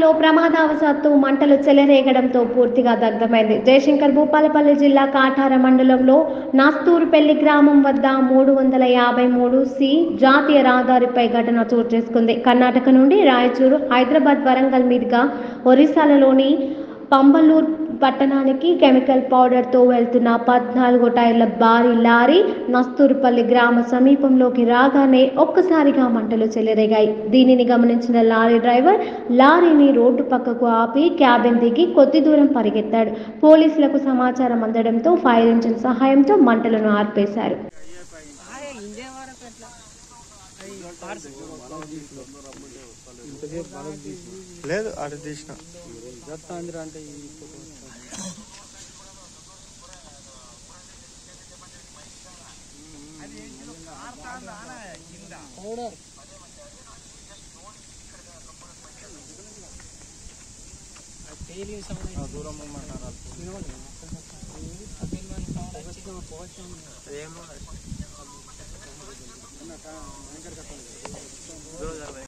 పట్టణంలో ప్రమాదవశాత్తు మంటలు చెలరేగడంతో పూర్తిగా దగ్ధమైంది జయశంకర్ భూపాలపల్లి జిల్లా కాటార మండలంలో నాస్తూరుపల్లి గ్రామం వద్ద మూడు వందల యాభై మూడు సి జాతీయ రహదారిపై ఘటన చోటు చేసుకుంది కర్ణాటక నుండి రాయచూరు హైదరాబాద్ వరంగల్ మీదుగా ఒరిస్సాలలోని పంబలూర్ పట్టణానికి కెమికల్ పౌడర్తో వెళ్తున్న పద్నాలుగు టైర్ల భారీ లారీ నస్తూరుపల్లి గ్రామ సమీపంలోకి రాగానే ఒక్కసారిగా మంటలు చెలరేగాయి దీనిని గమనించిన లారీ డ్రైవర్ లారీని రోడ్డు పక్కకు ఆపి క్యాబిన్ దిగి కొద్ది దూరం పరిగెత్తాడు పోలీసులకు సమాచారం అందడంతో ఫైర్ ఇంజిన్ సహాయంతో మంటలను ఆర్పేశారు లేదు అటు తీసిన అంటే ఈ ఫోటో పౌడర్ తేలి సౌండ్ దూరం ఏం